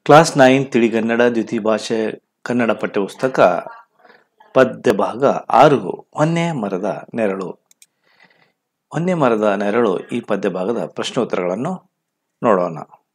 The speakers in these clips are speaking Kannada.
ಕ್ಲಾಸ್ ನೈನ್ ತಿಳಿಗನ್ನಡ ದ್ವಿತೀಯ ಭಾಷೆ ಕನ್ನಡ ಪಠ್ಯಪುಸ್ತಕ ಪದ್ಯ ಭಾಗ ಆರು ಹೊನ್ನೆ ಮರದ ನೆರಳು ಹೊನ್ನೆ ಮರದ ನೆರಳು ಈ ಪದ್ಯ ಭಾಗದ ಪ್ರಶ್ನೋತ್ತರಗಳನ್ನು ನೋಡೋಣ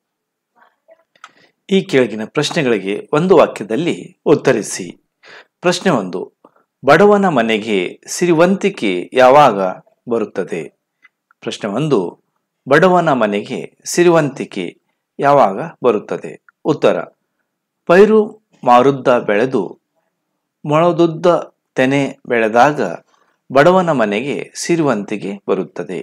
ಈ ಕೆಳಗಿನ ಪ್ರಶ್ನೆಗಳಿಗೆ ಒಂದು ವಾಕ್ಯದಲ್ಲಿ ಉತ್ತರಿಸಿ ಪ್ರಶ್ನೆ ಒಂದು ಬಡವನ ಮನೆಗೆ ಸಿರಿವಂತಿಕೆ ಯಾವಾಗ ಬರುತ್ತದೆ ಪ್ರಶ್ನೆ ಒಂದು ಬಡವನ ಮನೆಗೆ ಸಿರಿವಂತಿಕೆ ಯಾವಾಗ ಬರುತ್ತದೆ ಉತ್ತರ ಪೈರು ಮಾರುದ್ದ ಬೆಳೆದು ಮೊಳದುದ್ದ ತೆನೆ ಬೆಳೆದಾಗ ಬಡವನ ಮನೆಗೆ ಸಿರಿವಂತಿಗೆ ಬರುತ್ತದೆ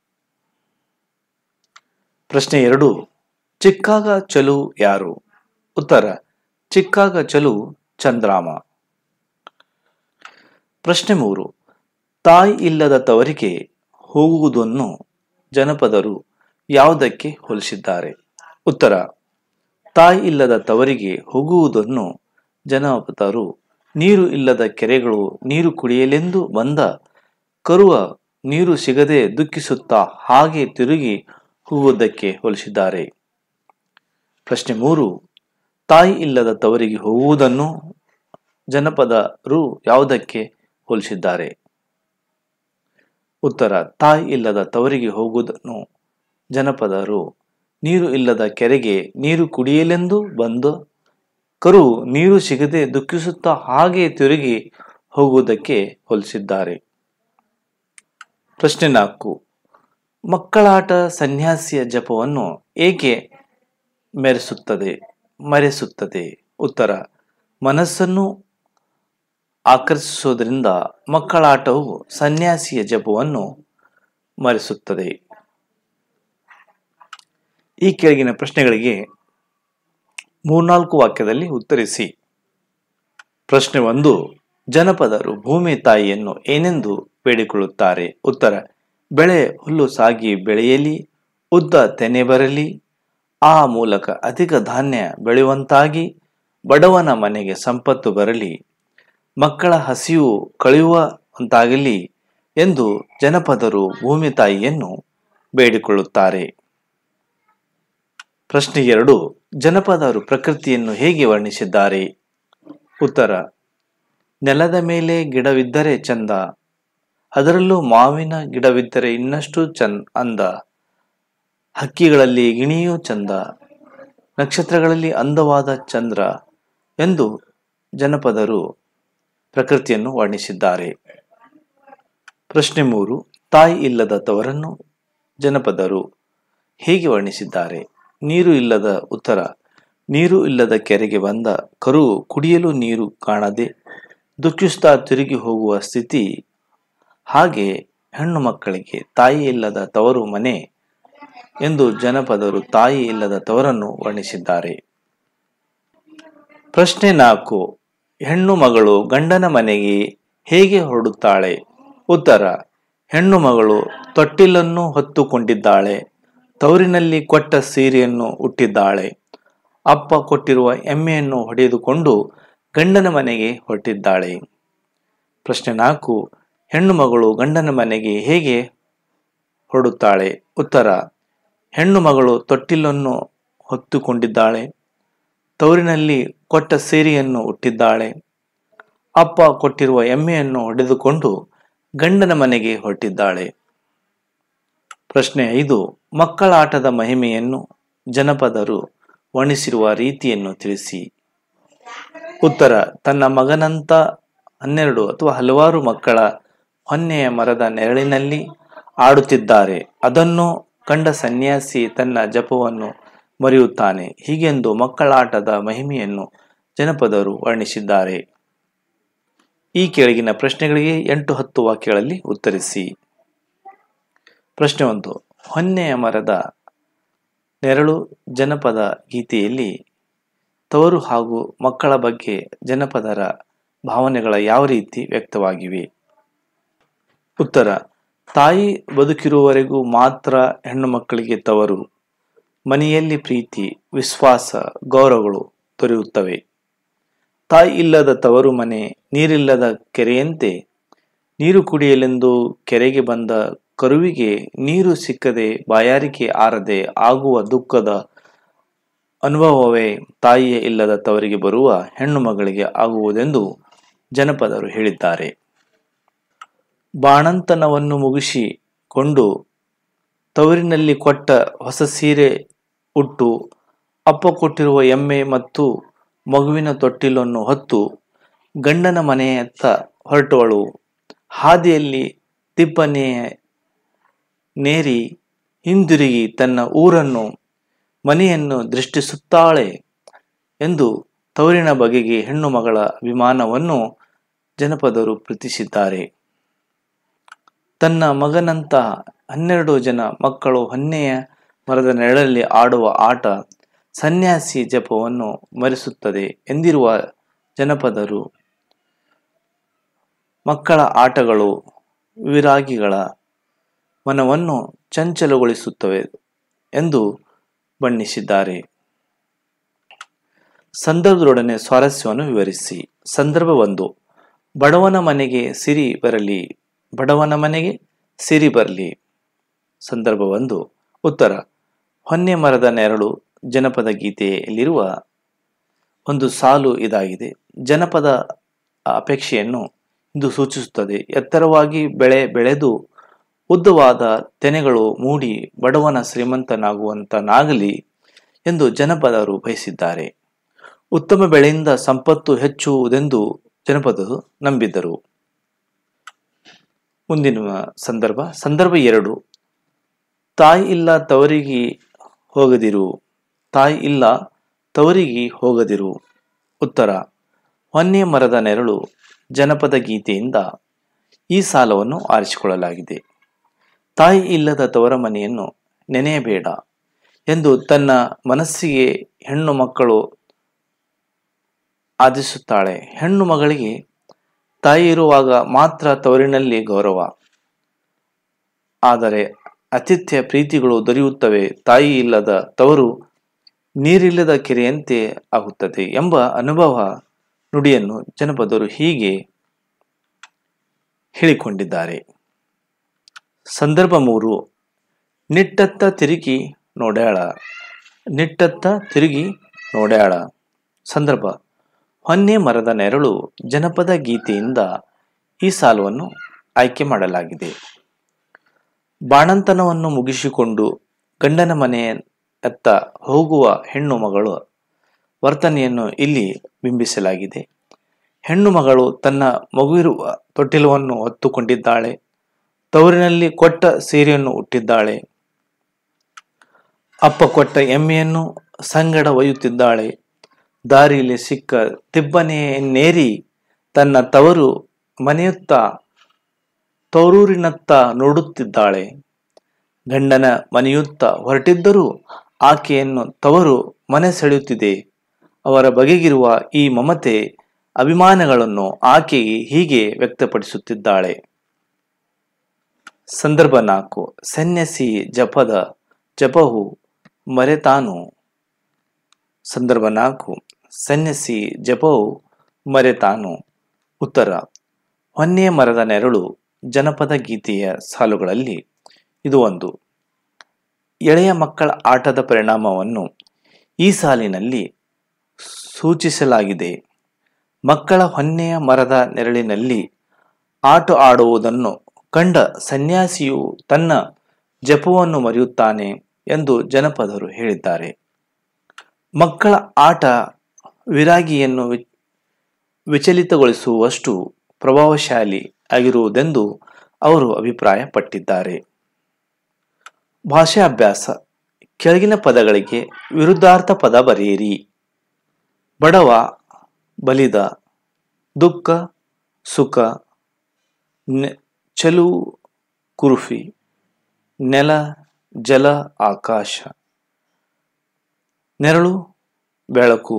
ಪ್ರಶ್ನೆ ಎರಡು ಚಿಕ್ಕಾಗ ಚಲು ಯಾರು ಉತ್ತರ ಚಿಕ್ಕಾಗ ಚಲು ಚಂದ್ರಾಮ ಪ್ರಶ್ನೆ ಮೂರು ತಾಯಿ ಇಲ್ಲದ ತವರಿಗೆ ಹೋಗುವುದನ್ನು ಜನಪದರು ಯಾವುದಕ್ಕೆ ಹೋಲಿಸಿದ್ದಾರೆ ಉತ್ತರ ತಾಯಿ ಇಲ್ಲದ ತವರಿಗೆ ಹೋಗುವುದನ್ನು ಜನಪದರು ನೀರು ಇಲ್ಲದ ಕೆರೆಗಳು ನೀರು ಕುಡಿಯಲೆಂದು ಬಂದ ಕರುವ ನೀರು ಸಿಗದೆ ದುಃಖಿಸುತ್ತಾ ಹಾಗೆ ತಿರುಗಿ ಹೋಗುವುದಕ್ಕೆ ಹೋಲಿಸಿದ್ದಾರೆ ಪ್ರಶ್ನೆ ಮೂರು ತಾಯಿ ಇಲ್ಲದ ತವರಿಗೆ ಹೋಗುವುದನ್ನು ಜನಪದರು ಯಾವುದಕ್ಕೆ ಹೋಲಿಸಿದ್ದಾರೆ ಉತ್ತರ ತಾಯಿ ಇಲ್ಲದ ತವರಿಗೆ ಹೋಗುವುದನ್ನು ಜನಪದರು ನೀರು ಇಲ್ಲದ ಕೆರೆಗೆ ನೀರು ಕುಡಿಯಲೆಂದು ಬಂದು ಕರು ನೀರು ಸಿಗದೆ ದುಃಖಿಸುತ್ತಾ ಹಾಗೆ ತಿರುಗಿ ಹೋಗುವುದಕ್ಕೆ ಹೋಲಿಸಿದ್ದಾರೆ ಪ್ರಶ್ನೆ ನಾಲ್ಕು ಮಕ್ಕಳಾಟ ಸನ್ಯಾಸಿಯ ಜಪವನ್ನು ಏಕೆ ಮೆರೆಸುತ್ತದೆ ಮರೆಸುತ್ತದೆ ಉತ್ತರ ಮನಸ್ಸನ್ನು ಆಕರ್ಷಿಸುವುದರಿಂದ ಮಕ್ಕಳಾಟವು ಸನ್ಯಾಸಿಯ ಜಪವನ್ನು ಮರೆಸುತ್ತದೆ ಈ ಕೆಳಗಿನ ಪ್ರಶ್ನೆಗಳಿಗೆ ಮೂರ್ನಾಲ್ಕು ವಾಕ್ಯದಲ್ಲಿ ಉತ್ತರಿಸಿ ಪ್ರಶ್ನೆ ಒಂದು ಜನಪದರು ಭೂಮಿ ತಾಯಿಯನ್ನು ಏನೆಂದು ಬೇಡಿಕೊಳ್ಳುತ್ತಾರೆ ಉತ್ತರ ಬೆಳೆ ಹುಲ್ಲು ಸಾಗಿ ಬೆಳೆಯಲಿ ಉದ್ದ ತೆನೆ ಬರಲಿ ಆ ಮೂಲಕ ಅಧಿಕ ಧಾನ್ಯ ಬೆಳೆಯುವಂತಾಗಿ ಬಡವನ ಮನೆಗೆ ಸಂಪತ್ತು ಬರಲಿ ಮಕ್ಕಳ ಹಸಿವು ಕಳೆಯುವಂತಾಗಲಿ ಎಂದು ಜನಪದರು ಭೂಮಿ ತಾಯಿಯನ್ನು ಬೇಡಿಕೊಳ್ಳುತ್ತಾರೆ ಪ್ರಶ್ನೆ ಎರಡು ಜನಪದರು ಪ್ರಕೃತಿಯನ್ನು ಹೇಗೆ ವರ್ಣಿಸಿದ್ದಾರೆ ಉತ್ತರ ನೆಲದ ಮೇಲೆ ಗಿಡವಿದ್ದರೆ ಚಂದ ಅದರಲ್ಲೂ ಮಾವಿನ ಗಿಡವಿದ್ದರೆ ಇನ್ನಷ್ಟು ಚಂದ ಅಂದ ಹಕ್ಕಿಗಳಲ್ಲಿ ಗಿಣಿಯೂ ಚಂದ ನಕ್ಷತ್ರಗಳಲ್ಲಿ ಅಂದವಾದ ಚಂದ್ರ ಎಂದು ಜನಪದರು ಪ್ರಕೃತಿಯನ್ನು ವರ್ಣಿಸಿದ್ದಾರೆ ಪ್ರಶ್ನೆ ಮೂರು ತಾಯಿ ಇಲ್ಲದ ತವರನ್ನು ಜನಪದರು ಹೇಗೆ ವರ್ಣಿಸಿದ್ದಾರೆ ನೀರು ಇಲ್ಲದ ಉತ್ತರ ನೀರು ಇಲ್ಲದ ಕೆರೆಗೆ ಬಂದ ಕರು ಕುಡಿಯಲು ನೀರು ಕಾಣದೆ ದುಃಖಿಸ್ತಾ ತಿರುಗಿ ಹೋಗುವ ಸ್ಥಿತಿ ಹಾಗೆ ಹೆಣ್ಣು ಮಕ್ಕಳಿಗೆ ತಾಯಿ ಇಲ್ಲದ ತವರು ಮನೆ ಎಂದು ಜನಪದರು ತಾಯಿ ಇಲ್ಲದ ತವರನ್ನು ವರ್ಣಿಸಿದ್ದಾರೆ ಪ್ರಶ್ನೆ ನಾಲ್ಕು ಹೆಣ್ಣು ಮಗಳು ಗಂಡನ ಮನೆಗೆ ಹೇಗೆ ಹೊರಡುತ್ತಾಳೆ ಉತ್ತರ ಹೆಣ್ಣು ಮಗಳು ತೊಟ್ಟಿಲನ್ನು ಹೊತ್ತುಕೊಂಡಿದ್ದಾಳೆ ತವರಿನಲ್ಲಿ ಕೊಟ್ಟ ಸೀರೆಯನ್ನು ಉಟ್ಟಿದ್ದಾಳೆ ಅಪ್ಪ ಕೊಟ್ಟಿರುವ ಎಮ್ಮೆಯನ್ನು ಹೊಡೆದುಕೊಂಡು ಗಂಡನ ಮನೆಗೆ ಹೊರಟಿದ್ದಾಳೆ ಪ್ರಶ್ನೆ ನಾಲ್ಕು ಹೆಣ್ಣು ಮಗಳು ಗಂಡನ ಮನೆಗೆ ಹೇಗೆ ಹೊರಡುತ್ತಾಳೆ ಉತ್ತರ ಹೆಣ್ಣು ಮಗಳು ತೊಟ್ಟಿಲನ್ನು ಹೊತ್ತುಕೊಂಡಿದ್ದಾಳೆ ತವರಿನಲ್ಲಿ ಕೊಟ್ಟ ಸೀರೆಯನ್ನು ಉಟ್ಟಿದ್ದಾಳೆ ಅಪ್ಪ ಕೊಟ್ಟಿರುವ ಎಮ್ಮೆಯನ್ನು ಹೊಡೆದುಕೊಂಡು ಗಂಡನ ಮನೆಗೆ ಹೊರಟಿದ್ದಾಳೆ ಪ್ರಶ್ನೆ ಐದು ಮಕ್ಕಳ ಆಟದ ಮಹಿಮೆಯನ್ನು ಜನಪದರು ವರ್ಣಿಸಿರುವ ರೀತಿಯನ್ನು ತಿಳಿಸಿ ಉತ್ತರ ತನ್ನ ಮಗನಂತ ಹನ್ನೆರಡು ಅಥವಾ ಹಲವಾರು ಮಕ್ಕಳ ಹೊನ್ನೆಯ ಮರದ ನೆರಳಿನಲ್ಲಿ ಆಡುತ್ತಿದ್ದಾರೆ ಅದನ್ನು ಕಂಡ ಸನ್ಯಾಸಿ ತನ್ನ ಜಪವನ್ನು ಮರೆಯುತ್ತಾನೆ ಹೀಗೆಂದು ಮಕ್ಕಳಾಟದ ಮಹಿಮೆಯನ್ನು ಜನಪದರು ವರ್ಣಿಸಿದ್ದಾರೆ ಈ ಕೆಳಗಿನ ಪ್ರಶ್ನೆಗಳಿಗೆ ಎಂಟು ಹತ್ತು ವಾಕ್ಯಗಳಲ್ಲಿ ಉತ್ತರಿಸಿ ಪ್ರಶ್ನೆ ಒಂದು ಹೊನ್ನೆಯ ಮರದ ನೆರಳು ಜನಪದ ಗೀತೆಯಲ್ಲಿ ತವರು ಹಾಗೂ ಮಕ್ಕಳ ಬಗ್ಗೆ ಜನಪದರ ಭಾವನೆಗಳ ಯಾವ ರೀತಿ ವ್ಯಕ್ತವಾಗಿವೆ ಉತ್ತರ ತಾಯಿ ಬದುಕಿರುವವರೆಗೂ ಮಾತ್ರ ಹೆಣ್ಣು ಮಕ್ಕಳಿಗೆ ತವರು ಮನೆಯಲ್ಲಿ ಪ್ರೀತಿ ವಿಶ್ವಾಸ ಗೌರವಗಳು ದೊರೆಯುತ್ತವೆ ತಾಯಿ ಇಲ್ಲದ ತವರು ಮನೆ ನೀರಿಲ್ಲದ ಕೆರೆಯಂತೆ ನೀರು ಕುಡಿಯಲೆಂದು ಕೆರೆಗೆ ಬಂದ ಕರುವಿಗೆ ನೀರು ಸಿಕ್ಕದೆ ಬಾಯಾರಿಕೆ ಆರದೆ ಆಗುವ ದುಃಖದ ಅನುಭವವೇ ತಾಯಿಯೇ ಇಲ್ಲದ ತವರಿಗೆ ಬರುವ ಹೆಣ್ಣು ಮಗಳಿಗೆ ಆಗುವುದೆಂದು ಜನಪದರು ಹೇಳಿದ್ದಾರೆ ಬಾಣಂತನವನ್ನು ಮುಗಿಸಿಕೊಂಡು ತವರಿನಲ್ಲಿ ಕೊಟ್ಟ ಹೊಸ ಸೀರೆ ಉಟ್ಟು ಅಪ್ಪ ಕೊಟ್ಟಿರುವ ಎಮ್ಮೆ ಮತ್ತು ಮಗುವಿನ ತೊಟ್ಟಿಲನ್ನು ಹೊತ್ತು ಗಂಡನ ಮನೆಯತ್ತ ಹೊರಟವಳು ಹಾದಿಯಲ್ಲಿ ತಿಪ್ಪನೆ ನೇರಿ ಹಿಂದಿರುಗಿ ತನ್ನ ಊರನ್ನು ಮನೆಯನ್ನು ದೃಷ್ಟಿಸುತ್ತಾಳೆ ಎಂದು ತವರಿನ ಬಗೆಗೆ ಹೆಣ್ಣು ಮಗಳ ಅಭಿಮಾನವನ್ನು ಜನಪದರು ಪ್ರೀತಿಸಿದ್ದಾರೆ ತನ್ನ ಮಗನಂತಹ ಹನ್ನೆರಡು ಜನ ಮಕ್ಕಳು ಹೊನ್ನೆಯ ಮರದ ನೆರಳಲ್ಲಿ ಆಡುವ ಆಟ ಸನ್ಯಾಸಿ ಜಪವನ್ನು ಮರೆಸುತ್ತದೆ ಎಂದಿರುವ ಜನಪದರು ಮಕ್ಕಳ ಆಟಗಳು ವಿರಾಗಿಗಳ ಮನವನ್ನು ಚಂಚಲಗೊಳಿಸುತ್ತವೆ ಎಂದು ಬಣ್ಣಿಸಿದ್ದಾರೆ ಸಂದರ್ಭದೊಡನೆ ಸ್ವಾರಸ್ಯವನ್ನು ವಿವರಿಸಿ ಸಂದರ್ಭ ಒಂದು ಬಡವನ ಮನೆಗೆ ಸಿರಿ ಬರಲಿ ಬಡವನ ಮನೆಗೆ ಸಿರಿ ಬರಲಿ ಸಂದರ್ಭ ಒಂದು ಉತ್ತರ ಹೊನ್ನೆ ಮರದ ನೆರಳು ಜನಪದ ಗೀತೆಯಲ್ಲಿರುವ ಒಂದು ಸಾಲು ಇದಾಗಿದೆ ಜನಪದ ಅಪೇಕ್ಷೆಯನ್ನು ಇದು ಸೂಚಿಸುತ್ತದೆ ಎತ್ತರವಾಗಿ ಬೆಳೆ ಬೆಳೆದು ಉದ್ದವಾದ ತೆನೆಗಳು ಮೂಡಿ ಬಡವನ ಶ್ರೀಮಂತನಾಗುವಂತನಾಗಲಿ ಎಂದು ಜನಪದರು ಬಯಸಿದ್ದಾರೆ ಉತ್ತಮ ಬೆಳೆಯಿಂದ ಸಂಪತ್ತು ಹೆಚ್ಚುವುದೆಂದು ಜನಪದರು ನಂಬಿದ್ದರು ಮುಂದಿನ ಸಂದರ್ಭ ಸಂದರ್ಭ ಎರಡು ತಾಯಿ ಇಲ್ಲ ತವರಿಗೆ ಹೋಗದಿರು ತಾಯಿ ಇಲ್ಲ ತವರಿಗೆ ಹೋಗದಿರು ಉತ್ತರ ಹೊನ್ನೆ ಮರದ ನೆರಳು ಜನಪದ ಗೀತೆಯಿಂದ ಈ ಸಾಲವನ್ನು ಆರಿಸಿಕೊಳ್ಳಲಾಗಿದೆ ತಾಯಿ ಇಲ್ಲದ ತವರ ಮನೆಯನ್ನು ನೆನೆಯಬೇಡ ಎಂದು ತನ್ನ ಮನಸ್ಸಿಗೆ ಹೆಣ್ಣು ಮಕ್ಕಳು ಆದಿಸುತ್ತಾಳೆ ಹೆಣ್ಣು ಮಗಳಿಗೆ ತಾಯಿ ಇರುವಾಗ ಮಾತ್ರ ತವರಿನಲ್ಲಿ ಗೌರವ ಆದರೆ ಅತಿಥ್ಯ ಪ್ರೀತಿಗಳು ದೊರೆಯುತ್ತವೆ ತಾಯಿ ಇಲ್ಲದ ತವರು ನೀರಿಲ್ಲದ ಕೆರೆಯಂತೆ ಆಗುತ್ತದೆ ಎಂಬ ಅನುಭವ ನುಡಿಯನ್ನು ಜನಪದರು ಹೀಗೆ ಹೇಳಿಕೊಂಡಿದ್ದಾರೆ ಸಂದರ್ಭ ಮೂರು ನಿಟ್ಟತ್ತ ತಿರುಗಿ ನೋಡ್ಯಾಳ ನಿಟ್ಟತ್ತ ತಿರುಗಿ ನೋಡ್ಯಾಳ ಸಂದರ್ಭ ಹೊನ್ನೆ ಮರದ ನೆರಳು ಜನಪದ ಗೀತೆಯಿಂದ ಈ ಸಾಲವನ್ನು ಆಯ್ಕೆ ಮಾಡಲಾಗಿದೆ ಬಾಣಂತನವನ್ನು ಮುಗಿಸಿಕೊಂಡು ಗಂಡನ ಮನೆಯತ್ತ ಹೋಗುವ ಹೆಣ್ಣು ಮಗಳು ವರ್ತನೆಯನ್ನು ಇಲ್ಲಿ ಬಿಂಬಿಸಲಾಗಿದೆ ಹೆಣ್ಣು ಮಗಳು ತನ್ನ ಮಗುವಿರುವ ತೊಟ್ಟಿಲವನ್ನು ಹೊತ್ತುಕೊಂಡಿದ್ದಾಳೆ ತವರಿನಲ್ಲಿ ಕೊಟ್ಟ ಸೀರೆಯನ್ನು ಉಟ್ಟಿದ್ದಾಳೆ ಅಪ್ಪ ಕೊಟ್ಟ ಎಮ್ಮೆಯನ್ನು ಸಂಗಡ ಒಯ್ಯುತ್ತಿದ್ದಾಳೆ ದಾರಿಯಲ್ಲಿ ಸಿಕ್ಕ ತಿಬ್ಬನೆಯನ್ನೇರಿ ತನ್ನ ತವರು ಮನೆಯುತ್ತ ತವರೂರಿನತ್ತ ನೋಡುತ್ತಿದ್ದಾಳೆ ಗಂಡನ ಮನೆಯುತ್ತ ಹೊರಟಿದ್ದರೂ ಆಕೆಯನ್ನು ತವರು ಮನೆ ಸೆಳೆಯುತ್ತಿದೆ ಅವರ ಬಗೆಗಿರುವ ಈ ಮಮತೆ ಅಭಿಮಾನಗಳನ್ನು ಆಕೆಗೆ ಹೀಗೆ ವ್ಯಕ್ತಪಡಿಸುತ್ತಿದ್ದಾಳೆ ಸಂದರ್ಭ ನಾಲ್ಕು ಸನ್ಯಾಸಿ ಜಪದ ಜಪವು ಮರೆತಾನು ಸಂದರ್ಭ ನಾಲ್ಕು ಸನ್ಯಾಸಿ ಜಪವು ಮರೆತಾನು ಉತ್ತರ ಹೊನ್ನೆ ಮರದ ನೆರಳು ಜನಪದ ಗೀತೆಯ ಸಾಲುಗಳಲ್ಲಿ ಇದು ಒಂದು ಎಳೆಯ ಮಕ್ಕಳ ಆಟದ ಪರಿಣಾಮವನ್ನು ಈ ಸಾಲಿನಲ್ಲಿ ಸೂಚಿಸಲಾಗಿದೆ ಮಕ್ಕಳ ಹೊನ್ನೆಯ ಮರದ ನೆರಳಿನಲ್ಲಿ ಆಟ ಆಡುವುದನ್ನು ಕಂಡ ಸನ್ಯಾಸಿಯು ತನ್ನ ಜಪವನ್ನು ಮರೆಯುತ್ತಾನೆ ಎಂದು ಜನಪದರು ಹೇಳಿದ್ದಾರೆ ಮಕ್ಕಳ ಆಟ ವಿರಾಗಿಯನ್ನು ವಿ- ವಿಚಲಿತಗೊಳಿಸುವಷ್ಟು ಪ್ರಭಾವಶಾಲಿ ಆಗಿರುವುದೆಂದು ಅವರು ಅಭಿಪ್ರಾಯಪಟ್ಟಿದ್ದಾರೆ ಭಾಷಾಭ್ಯಾಸ ಕೆಳಗಿನ ಪದಗಳಿಗೆ ವಿರುದ್ಧಾರ್ಥ ಪದ ಬರೆಯಿರಿ ಬಡವ ಬಲಿದ ದುಃಖ ಸುಖ ನೆ- ಚೆಲುವು ಕುರುಫಿ ನೆಲ ಜಲ ಆಕಾಶ ನೆರಳು ಬೆಳಕು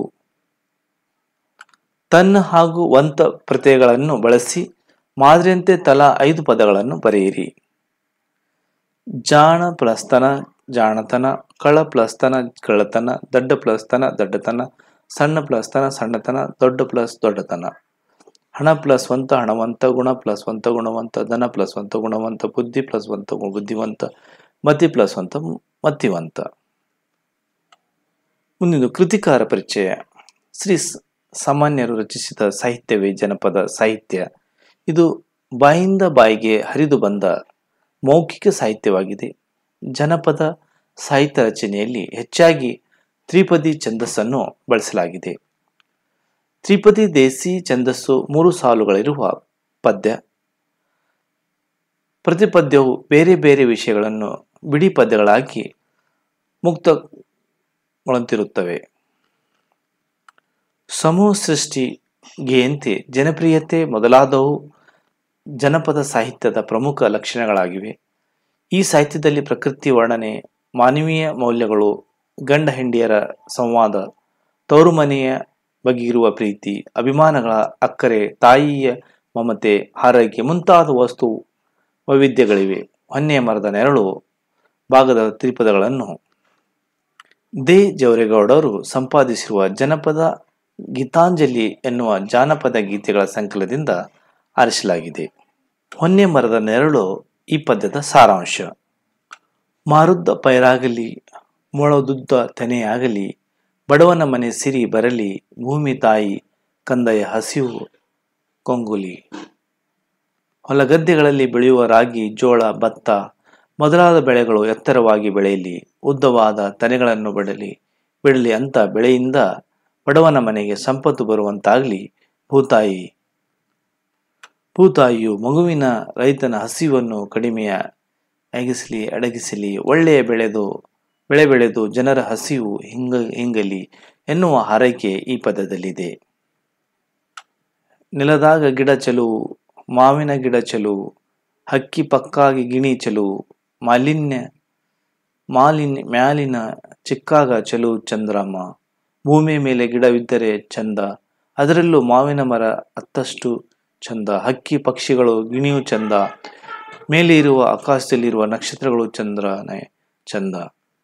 ತನ್ನ ಹಾಗೂ ವಂತ ಪ್ರತ್ಯಯಗಳನ್ನು ಬಳಸಿ ಮಾದರಿಯಂತೆ ತಲಾ ಐದು ಪದಗಳನ್ನು ಬರೆಯಿರಿ ಜಾಣ ಪ್ಲಸ್ತನ ಜಾಣತನ ಕಳ ಪ್ಲಸ್ತನ ಕಳ್ಳತನ ದಡ್ಡ ಪ್ಲಸ್ತನ ದಡ್ಡತನ ಸಣ್ಣ ಪ್ಲಸ್ತನ ಸಣ್ಣತನ ದೊಡ್ಡ ಪ್ಲಸ್ ದೊಡ್ಡತನ ಹಣ ಪ್ಲಸ್ ವಂತ ಹಣವಂತ ಗುಣ ಪ್ಲಸ್ ವಂತ ಗುಣವಂತ ಧನ ಪ್ಲಸ್ ವಂತ ಗುಣವಂತ ಬುದ್ಧಿ ಪ್ಲಸ್ ವಂತ ಗು- ಬುದ್ಧಿವಂತ ಮತಿ ಪ್ಲಸ್ ವಂತ ಮತಿವಂತ ಮುಂದಿನ ಕೃತಿಕಾರ ಪರಿಚಯ ಶ್ರೀ ಸ- ಸಾಮಾನ್ಯರು ರಚಿಸಿದ ಸಾಹಿತ್ಯವೇ ಜನಪದ ಸಾಹಿತ್ಯ ಇದು ಬಾಯಿಂದ ಬಾಯಿಗೆ ಹರಿದು ಬಂದ ಮೌಖಿಕ ಸಾಹಿತ್ಯವಾಗಿದೆ ಜನಪದ ಸಾಹಿತ್ಯ ರಚನೆಯಲ್ಲಿ ಹೆಚ್ಚಾಗಿ ತ್ರಿಪದಿ ಛಂದಸ್ಸನ್ನು ಬಳಸಲಾಗಿದೆ ತ್ರಿಪದಿ ದೇಸಿ ಛಂದಸ್ಸು ಮೂರು ಸಾಲುಗಳಿರುವ ಪದ್ಯ ಪ್ರತಿ ಪದ್ಯವು ಬೇರೆ ಬೇರೆ ವಿಷಯಗಳನ್ನು ಬಿಡಿ ಪದ್ಯಗಳಾಗಿ ಮುಕ್ತಗೊಳ್ಳುತ್ತಿರುತ್ತವೆ ಸಮೂಹ ಸೃಷ್ಟಿ ಗೇಯಂತೆ ಜನಪ್ರಿಯತೆ ಮೊದಲಾದವು ಜನಪದ ಸಾಹಿತ್ಯದ ಪ್ರಮುಖ ಲಕ್ಷಣಗಳಾಗಿವೆ ಈ ಸಾಹಿತ್ಯದಲ್ಲಿ ಪ್ರಕೃತಿ ವರ್ಣನೆ ಮಾನವೀಯ ಮೌಲ್ಯಗಳು ಗಂಡ ಹೆಂಡಿಯರ ಸಂವಾದ ತವರು ಮನೆಯ ಬಗ್ಗೆ ಇರುವ ಪ್ರೀತಿ ಅಭಿಮಾನಗಳ ಅಕ್ಕರೆ ತಾಯಿಯ ಮಮತೆ ಹಾರೈಕೆ ಮುಂತಾದ ವಸ್ತು ವೈವಿಧ್ಯಗಳಿವೆ ಹೊನ್ನೆಯ ಮರದ ನೆರಳು ಭಾಗದ ತ್ರಿಪದಗಳನ್ನು ದೇ ಜವರೇಗೌಡರು ಸಂಪಾದಿಸಿರುವ ಜನಪದ ಗೀತಾಂಜಲಿ ಎನ್ನುವ ಜಾನಪದ ಗೀತೆಗಳ ಸಂಕಲನದಿಂದ ಆರಿಸಲಾಗಿದೆ ಹೊನ್ನೆ ಮರದ ನೆರಳು ಈ ಪದ್ಯದ ಸಾರಾಂಶ ಮಾರುದ್ದ ಪೈರಾಗಲಿ ಮೊಳದುದ್ದ ತೆನೆಯಾಗಲಿ ಬಡವನ ಮನೆ ಸಿರಿ ಬರಲಿ ಭೂಮಿ ತಾಯಿ ಕಂದಯ ಹಸಿವು ಕೊಂಗುಲಿ ಹೊಲಗದ್ದೆಗಳಲ್ಲಿ ಬೆಳೆಯುವ ರಾಗಿ ಜೋಳ ಭತ್ತ ಮೊದಲಾದ ಬೆಳೆಗಳು ಎತ್ತರವಾಗಿ ಬೆಳೆಯಲಿ ಉದ್ದವಾದ ತೆನೆಗಳನ್ನು ಬಿಡಲಿ ಬಿಡಲಿ ಅಂತ ಬೆಳೆಯಿಂದ ಬಡವನ ಮನೆಗೆ ಸಂಪತ್ತು ಬರುವಂತಾಗಲಿ ಭೂತಾಯಿ ಭೂತಾಯಿಯು ಮಗುವಿನ ರೈತನ ಹಸಿವನ್ನು ಕಡಿಮೆಯ ಅಗಿಸಲಿ ಅಡಗಿಸಲಿ ಒಳ್ಳೆಯ ಬೆಳೆದು ಬೆಳೆ ಬೆಳೆದು ಜನರ ಹಸಿವು ಹಿಂಗ ಹಿಂಗಲಿ ಎನ್ನುವ ಹಾರೈಕೆ ಈ ಪದದಲ್ಲಿದೆ ನೆಲದಾಗ ಗಿಡ ಚೆಲುವು ಮಾವಿನ ಗಿಡ ಚೆಲುವು ಹಕ್ಕಿ ಪಕ್ಕಾಗಿ ಗಿಣಿ ಚೆಲುವು ಮಾಲಿನ್ಯ ಮಾಲಿನ್ಯ ಮ್ಯಾಲಿನ ಚಿಕ್ಕಾಗ ಚೆಲುವು ಚಂದ್ರಮ್ಮ ಭೂಮಿಯ ಮೇಲೆ ಗಿಡವಿದ್ದರೆ ಚಂದ ಅದರಲ್ಲೂ ಮಾವಿನ ಮರ ಅತ್ತಷ್ಟು ಚಂದ ಹಕ್ಕಿ ಪಕ್ಷಿಗಳು ಗಿಣಿಯು ಚಂದ ಮೇಲೆ ಇರುವ ಆಕಾಶದಲ್ಲಿರುವ ನಕ್ಷತ್ರಗಳು ಚಂದ್ರನೇ ಚಂದ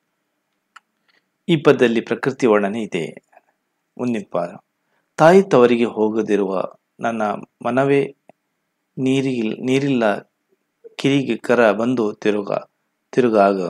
ಈ ಪದದಲ್ಲಿ ಪ್ರಕೃತಿ ವರ್ಣನೆ ಇದೆ ಮುಂದಿನ ಪಾದ ತಾಯಿ ತವರಿಗೆ ಹೋಗದಿರುವ ನನ್ನ ಮನವೇ ನೀರಿಗಿಲ್ ನೀರಿಲ್ಲ ಕಿರಿಗೆ ಕರ ಬಂದು ತಿರುಗ ತಿರುಗಾಗ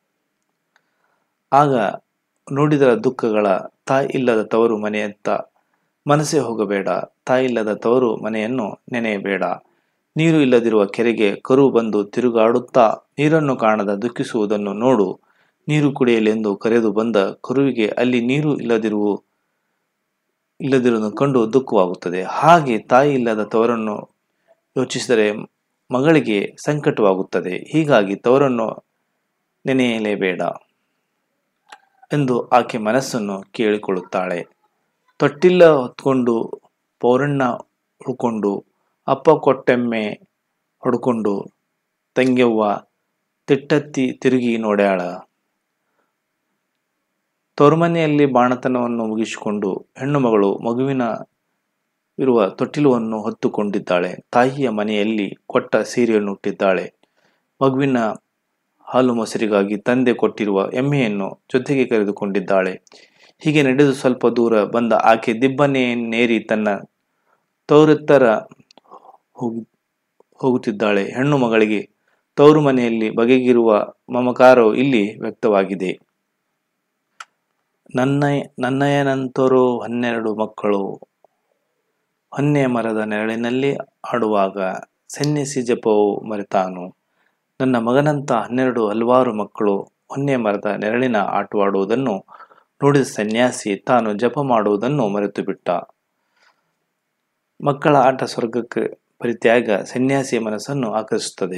ಆಗ ನೋಡಿದರ ದುಃಖಗಳ ತಾಯಿ ಇಲ್ಲದ ತವರು ಮನೆಯತ್ತ ಮನಸ್ಸೇ ಹೋಗಬೇಡ ತಾಯಿ ಇಲ್ಲದ ತವರು ಮನೆಯನ್ನು ನೆನೆಯಬೇಡ ನೀರು ಇಲ್ಲದಿರುವ ಕೆರೆಗೆ ಕರು ಬಂದು ತಿರುಗಾಡುತ್ತಾ ನೀರನ್ನು ಕಾಣದ ದುಃಖಿಸುವುದನ್ನು ನೋಡು ನೀರು ಕುಡಿಯಲೆಂದು ಕರೆದು ಬಂದ ಕರುವಿಗೆ ಅಲ್ಲಿ ನೀರು ಇಲ್ಲದಿರುವು ಇಲ್ಲದಿರುವುದನ್ನು ಕಂಡು ದುಃಖವಾಗುತ್ತದೆ ಹಾಗೆ ತಾಯಿ ಇಲ್ಲದ ತವರನ್ನು ಯೋಚಿಸಿದರೆ ಮಗಳಿಗೆ ಸಂಕಟವಾಗುತ್ತದೆ ಹೀಗಾಗಿ ತವರನ್ನು ನೆನೆಯಲೇಬೇಡ ಎಂದು ಆಕೆ ಮನಸ್ಸನ್ನು ಕೇಳಿಕೊಳ್ಳುತ್ತಾಳೆ ತೊಟ್ಟಿಲ್ಲ ಹೊತ್ಕೊಂಡು ಪೌರಣ್ಣ ಹುಡ್ಕೊಂಡು ಅಪ್ಪ ಕೊಟ್ಟೆಮ್ಮೆ ಹೊಡ್ಕೊಂಡು ತಂಗ್ಯವ್ವ ತಿಟ್ಟತ್ತಿ ತಿರುಗಿ ನೋಡ್ಯಾಳ ತೋರ್ಮನೆಯಲ್ಲಿ ಬಾಣತನವನ್ನು ಮುಗಿಸಿಕೊಂಡು ಹೆಣ್ಣು ಮಗಳು ಮಗುವಿನ ಇರುವ ತೊಟ್ಟಿಲುವನ್ನು ಹೊತ್ತುಕೊಂಡಿದ್ದಾಳೆ ತಾಯಿಯ ಮನೆಯಲ್ಲಿ ಕೊಟ್ಟ ಸೀರೆಯನ್ನು ಹುಟ್ಟಿದ್ದಾಳೆ ಮಗುವಿನ ಹಾಲು ಮೊಸರಿಗಾಗಿ ತಂದೆ ಕೊಟ್ಟಿರುವ ಎಮ್ಮೆಯನ್ನು ಜೊತೆಗೆ ಕರೆದುಕೊಂಡಿದ್ದಾಳೆ ಹೀಗೆ ನಡೆದು ಸ್ವಲ್ಪ ದೂರ ಬಂದ ಆಕೆ ದಿಬ್ಬನೆಯನ್ನೇರಿ ತನ್ನ ತೌರೆತ್ತರ ಹೋಗಿ ಹೋಗುತ್ತಿದ್ದಾಳೆ ಹೆಣ್ಣು ಮಗಳಿಗೆ ತವರು ಮನೆಯಲ್ಲಿ ಬಗೆಗಿರುವ ಮಮಕಾರವು ಇಲ್ಲಿ ವ್ಯಕ್ತವಾಗಿದೆ ನನ್ನ ನನ್ನಯನಂತರೋ ಹನ್ನೆರಡು ಮಕ್ಕಳು ಹೊನ್ನೆಯ ಮರದ ನೆರಳಿನಲ್ಲಿ ಆಡುವಾಗ ಸನ್ಯಸಿ ಜಪವು ಮರೆತಾನು ನನ್ನ ಮಗನಂತ ಹನ್ನೆರಡು ಹಲವಾರು ಮಕ್ಕಳು ಹೊನ್ನೆಯ ಮರದ ನೆರಳಿನ ಆಟವಾಡುವುದನ್ನು ನೋಡಿದ ಸನ್ಯಾಸಿ ತಾನು ಜಪ ಮಾಡುವುದನ್ನು ಮರೆತು ಬಿಟ್ಟ ಮಕ್ಕಳ ಆಟ ಸ್ವರ್ಗಕ್ಕೆ ಪರಿತ್ಯಾಗ ಸನ್ಯಾಸಿಯ ಮನಸ್ಸನ್ನು ಆಕರ್ಷಿಸುತ್ತದೆ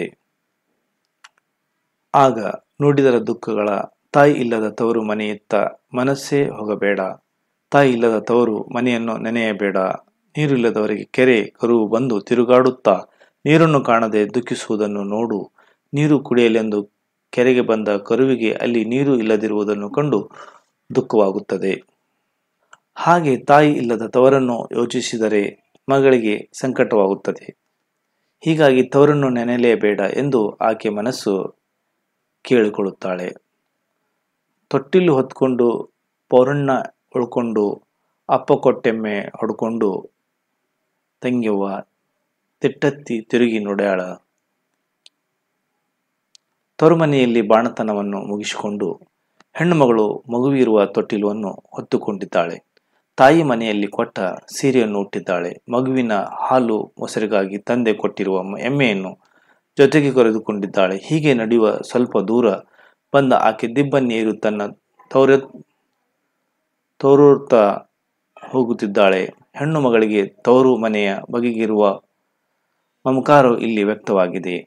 ಆಗ ನೋಡಿದರ ದುಃಖಗಳ ತಾಯಿ ಇಲ್ಲದ ತವರು ಮನೆಯತ್ತ ಮನಸ್ಸೇ ಹೋಗಬೇಡ ತಾಯಿ ಇಲ್ಲದ ತವರು ಮನೆಯನ್ನು ನೆನೆಯಬೇಡ ನೀರಿಲ್ಲದವರಿಗೆ ಕೆರೆ ಕರುವು ಬಂದು ತಿರುಗಾಡುತ್ತಾ ನೀರನ್ನು ಕಾಣದೆ ದುಃಖಿಸುವುದನ್ನು ನೋಡು ನೀರು ಕುಡಿಯಲೆಂದು ಕೆರೆಗೆ ಬಂದ ಕರುವಿಗೆ ಅಲ್ಲಿ ನೀರು ಇಲ್ಲದಿರುವುದನ್ನು ಕಂಡು ದುಃಖವಾಗುತ್ತದೆ ಹಾಗೆ ತಾಯಿ ಇಲ್ಲದ ತವರನ್ನು ಯೋಚಿಸಿದರೆ ಮಗಳಿಗೆ ಸಂಕಟವಾಗುತ್ತದೆ ಹೀಗಾಗಿ ತವರನ್ನು ನೆನೆಯಲೇಬೇಡ ಎಂದು ಆಕೆ ಮನಸ್ಸು ಕೇಳಿಕೊಳ್ಳುತ್ತಾಳೆ ತೊಟ್ಟಿಲು ಹೊತ್ಕೊಂಡು ಪೌರಣ್ಣ ಉಳ್ಕೊಂಡು ಅಪ್ಪ ಕೊಟ್ಟೆಮ್ಮೆ ಹೊಡ್ಕೊಂಡು ತಂಗ್ಯವ್ವ ತಿಟ್ಟತ್ತಿ ತಿರುಗಿ ನೋಡ್ಯಾಳ ತರುಮನೆಯಲ್ಲಿ ಬಾಣತನವನ್ನು ಮುಗಿಸಿಕೊಂಡು ಹೆಣ್ಣು ಮಗಳು ಮಗುವಿರುವ ತೊಟ್ಟಿಲುವನ್ನು ಹೊತ್ತುಕೊಂಡಿದ್ದಾಳೆ ತಾಯಿ ಮನೆಯಲ್ಲಿ ಕೊಟ್ಟ ಸೀರೆಯನ್ನು ಹುಟ್ಟಿದ್ದಾಳೆ ಮಗುವಿನ ಹಾಲು ಮೊಸರಿಗಾಗಿ ತಂದೆ ಕೊಟ್ಟಿರುವ ಮ- ಎಮ್ಮೆಯನ್ನು ಜೊತೆಗೆ ಕರೆದುಕೊಂಡಿದ್ದಾಳೆ ಹೀಗೆ ನಡೆಯುವ ಸ್ವಲ್ಪ ದೂರ ಬಂದ ಆಕೆ ದಿಬ್ಬನ್ನೇರು ತನ್ನ ತೌರ ತೌರೂರ್ತ ಹೋಗುತ್ತಿದ್ದಾಳೆ ಹೆಣ್ಣು ಮಗಳಿಗೆ ತವರು ಮನೆಯ ಬಗೆಗಿರುವ ಮಮಕಾರವು ಇಲ್ಲಿ ವ್ಯಕ್ತವಾಗಿದೆ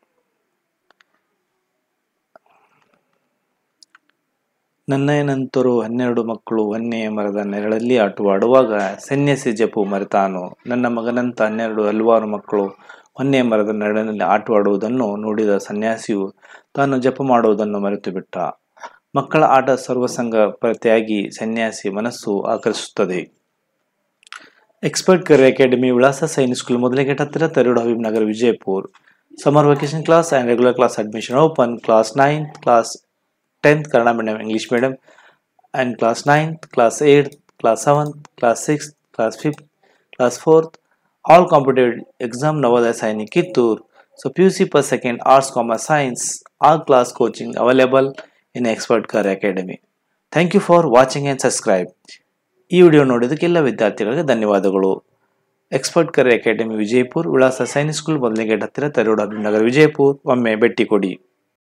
ನನ್ನಯನಂತರು ಹನ್ನೆರಡು ಮಕ್ಕಳು ಹೊನ್ನೆಯ ಮರದ ನೆರಳಲ್ಲಿ ಆಟವಾಡುವಾಗ ಸನ್ಯಾಸಿ ಜಪು ಮರೆತಾನು ನನ್ನ ಮಗನಂತ ಹನ್ನೆರಡು ಹಲವಾರು ಮಕ್ಕಳು ಹೊನ್ನೆಯ ಮರದ ನೆರಳಿನಲ್ಲಿ ಆಟವಾಡುವುದನ್ನು ನೋಡಿದ ಸನ್ಯಾಸಿಯು ತಾನು ಜಪ ಮಾಡುವುದನ್ನು ಮರೆತು ಬಿಟ್ಟ ಮಕ್ಕಳ ಆಟ ಸರ್ವಸಂಗ ಪರತೆಯಾಗಿ ಸನ್ಯಾಸಿ ಮನಸ್ಸು ಆಕರ್ಷಿಸುತ್ತದೆ ಎಕ್ಸ್ಪರ್ಟ್ ಕರಿಯರ್ ಅಕಾಡೆಮಿ ವಿಳಾಸ ಸೈನಿಕ್ ಸ್ಕೂಲ್ ಮೊದಲ ಗೇಟ್ ಹತ್ತಿರ Tarur Habib Nagar Vijaypur summer vacation class and regular class admission open class ninth class tenth Kannada medium English medium and class ninth class eighth class seventh class sixth class fifth class fourth all competitive exam Navodaya Sainik Kittur so P U C per second arts commerce science all class coaching available in expert ಕರ್ academy thank you for watching and subscribe ಈ ವಿಡಿಯೋ ನೋಡಿದ್ದಕ್ಕೆ ಎಲ್ಲ ವಿದ್ಯಾರ್ಥಿಗಳಿಗೆ ಧನ್ಯವಾದಗಳು ಎಕ್ಸ್ಪರ್ಟ್ ಕರೆ ಅಕಾಡೆಮಿ ವಿಜಯಪುರ್ ವಿಳಾಸ ಸೈನಿಕ್ ಸ್ಕೂಲ್ ಮೊದಲನೇ ಗೇಟ್ ಹತ್ತಿರ ತರೋಡ್ ನಗರ ವಿಜಯಪುರ್ ಒಮ್ಮೆ ಭೇಟಿ ಕೊಡಿ